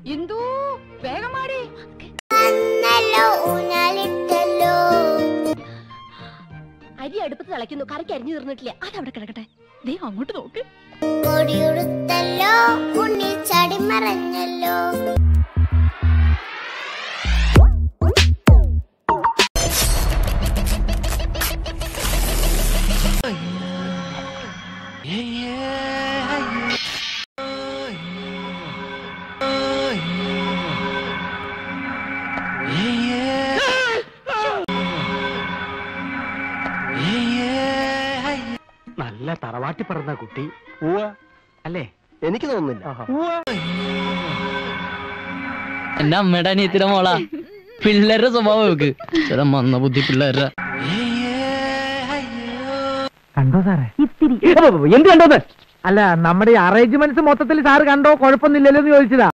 ഇന്ദു വേഗമാടി അരി അടുപ്പത്ത് തിളയ്ക്കുന്നു കറിക്ക് അരിഞ്ഞു തീർന്നിട്ടില്ല അതവിടെ കിടക്കട്ടെ ദേ അങ്ങോട്ട് നോക്ക് കൊടിയുടുത്തല്ലോ ഉണ്ണി ചടിമറഞ്ഞല്ലോ നല്ല തറവാട്ടി പറഞ്ഞ കുട്ടി അല്ലേ എനിക്ക് തോന്നുന്നില്ല എന്റെ അമ്മയുടെ അനിയത്തിയുടെ മോളാ പിള്ളേരുടെ സ്വഭാവം വെക്ക് ചില മന്ന ബുദ്ധി പിള്ളേരുടെ കണ്ടോ സാറേ എന്ത് കണ്ടോന്ന് അല്ല നമ്മുടെ അറേഞ്ച്മെന്റ്സ് മൊത്തത്തിൽ സാറ് കണ്ടോ കുഴപ്പമൊന്നുമില്ലല്ലോ എന്ന് ചോദിച്ചതാ